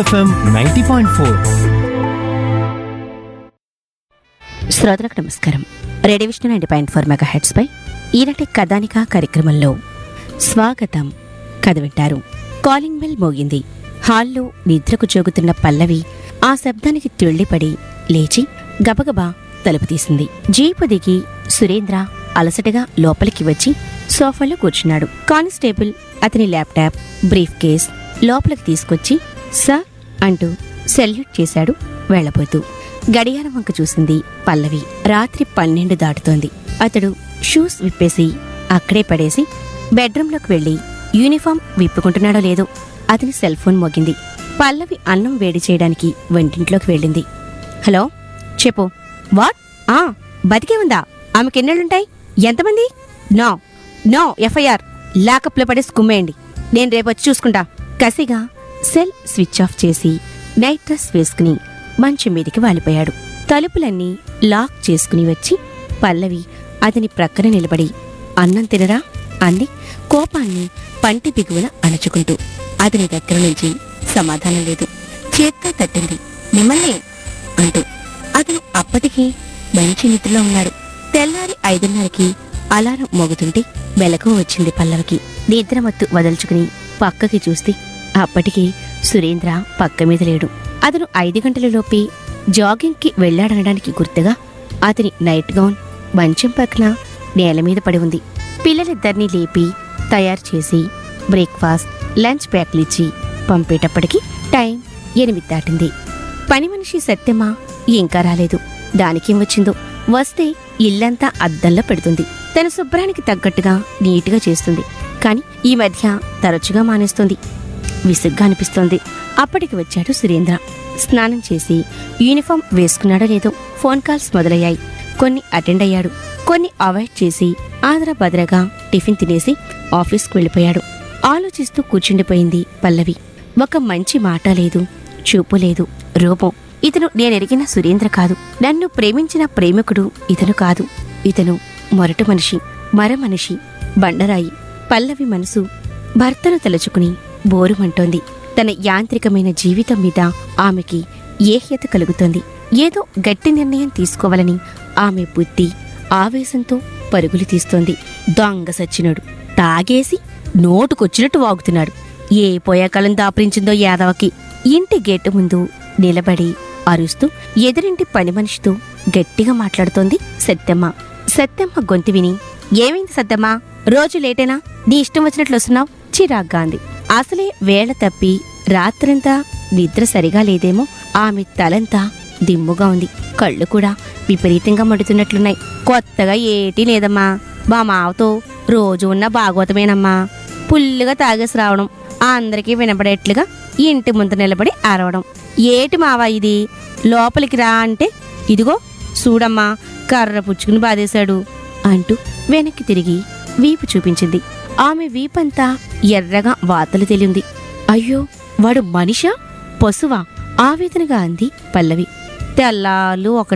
FM ninety point four శ్రోతలకు నమస్కారం radio Vishnu ninety point four megahertz పై ఈనాటి కథానిక కార్యక్రమంలో స్వాగతం కథ వింటారు కాలింగ్ బెల్ మోగింది హాల్లో నిద్రకు జోగుతున్న పల్లవి ఆ శబ్దానికి తుళ్ళిపడి లేచి గబగబా తలుపు తీసింది జీపు దిగి సురేంద్ర అలసటగా లోపలికి వచ్చి సోఫాలో కూర్చున్నాడు కానిస్టేబుల్ అతని ల్యాప్టాప్ బ్రీఫ్ కేస్ లోపలికి తీసుకొచ్చి సార్ అంటూ సెల్యూట్ చేశాడు వెళ్ళబోతూ గడియారం వంక చూసింది పల్లవి రాత్రి పన్నెండు దాటుతోంది అతడు షూస్ విప్పేసి అక్కడే పడేసి బెడ్రూంలోకి వెళ్లి యూనిఫామ్ విప్పుకుంటున్నాడో లేదో అతని సెల్ ఫోన్ మోగింది పల్లవి అన్నం వేడి చేయడానికి వంటింట్లోకి వెళ్ళింది హలో చెప్పు వాట్ ఆ బతికే ఉందా ఆమెకి ఎన్నెళ్ళుంటాయి ఎంతమంది నో నో ఎఫ్ఐఆర్ లాకప్లో పడేసి కుమ్మేయండి నేను రేపు వచ్చి చూసుకుంటా కసిగా సెల్ స్విచ్ ఆఫ్ చేసి నైట్ డ్రెస్ వేసుకుని మంచం మీదికి వాలిపోయాడు తలుపులన్నీ లాక్ చేసుకుని వచ్చి పల్లవి అతని ప్రక్కన నిలబడి అన్నం తినరా అంది కోపాన్ని పంటి బిగువన అణచుకుంటూ అతని దగ్గర నుంచి సమాధానం లేదు చేత్తో తట్టింది మిమ్మల్ని అంటూ అతను అప్పటికి మంచి నిద్రలో ఉన్నాడు తెల్లారి ఐదున్నరకి అలారం మోగుతుంటే మెలకు వచ్చింది పల్లవికి నిద్రమత్తు వదల్చుకుని పక్కకి చూస్తే అప్పటికి సురేంద్ర పక్క మీద లేడు అతను ఐదు గంటలలోపే జాగింగ్కి వెళ్లాడనడానికి గుర్తుగా అతని నైట్ గౌన్ మంచం పక్కన నేల మీద పడి ఉంది పిల్లలిద్దరినీ లేపి తయారు చేసి బ్రేక్ఫాస్ట్ లంచ్ ప్యాక్లిచ్చి పంపేటప్పటికి టైం ఎనిమిది దాటింది పని మనిషి సత్యమా ఇంకా రాలేదు దానికేం వచ్చిందో వస్తే ఇల్లంతా అద్దంలో పెడుతుంది తన శుభ్రానికి తగ్గట్టుగా నీటుగా చేస్తుంది కాని ఈ మధ్య తరచుగా మానేస్తుంది విసుగ్గా అనిపిస్తోంది అప్పటికి వచ్చాడు సురేంద్ర స్నానం చేసి యూనిఫామ్ వేసుకున్నాడో లేదో ఫోన్ కాల్స్ మొదలయ్యాయి కొన్ని అటెండ్ అయ్యాడు కొన్ని అవాయిడ్ చేసి ఆదరా బదరగా టిఫిన్ తినేసి ఆఫీస్కు వెళ్ళిపోయాడు ఆలోచిస్తూ కూర్చుండిపోయింది పల్లవి ఒక మంచి మాట లేదు చూపు లేదు రూపం ఇతను నేనెరిగిన సురేంద్ర కాదు నన్ను ప్రేమించిన ప్రేమికుడు ఇతను కాదు ఇతను మొరటు మనిషి మర మనిషి బండరాయి పల్లవి మనసు భర్తను తలుచుకుని బోరుమంటోంది తన యాంత్రికమైన జీవితం మీద ఆమెకి ఏహ్యత కలుగుతోంది ఏదో గట్టి నిర్ణయం తీసుకోవాలని ఆమె బుద్ధి ఆవేశంతో పరుగులు తీస్తోంది దొంగ సచ్చినోడు తాగేసి నోటుకొచ్చినట్టు వాగుతున్నాడు ఏ పోయాకాలం దాపరించిందో యాదవకి ఇంటి గేటు ముందు నిలబడి అరుస్తూ ఎదురింటి పని మనిషితో గట్టిగా మాట్లాడుతోంది సత్యమ్మ సత్యమ్మ గొంతు విని ఏమైంది సత్యమ్మ రోజు లేటేనా నీ ఇష్టం వచ్చినట్లు వస్తున్నావు చిరాగ్గా అంది అసలే వేళ తప్పి రాత్రంతా నిద్ర సరిగా లేదేమో ఆమె తలంతా దిమ్ముగా ఉంది కళ్ళు కూడా విపరీతంగా మండుతున్నట్లున్నాయి కొత్తగా ఏటీ లేదమ్మా మా మావతో రోజు ఉన్న భాగవతమేనమ్మా పుల్లుగా తాగేసి రావడం అందరికీ వినపడేట్లుగా ఇంటి ముందు నిలబడి అరవడం ఏటి మావా ఇది లోపలికి రా అంటే ఇదిగో చూడమ్మా కర్ర పుచ్చుకుని బాధేశాడు అంటూ వెనక్కి తిరిగి వీపు చూపించింది ఆమె వీపంతా ఎర్రగా వాతలు తెలియంది అయ్యో వాడు మనిషా పశువా ఆవేదనగా అంది పల్లవి తెల్లాలు ఒక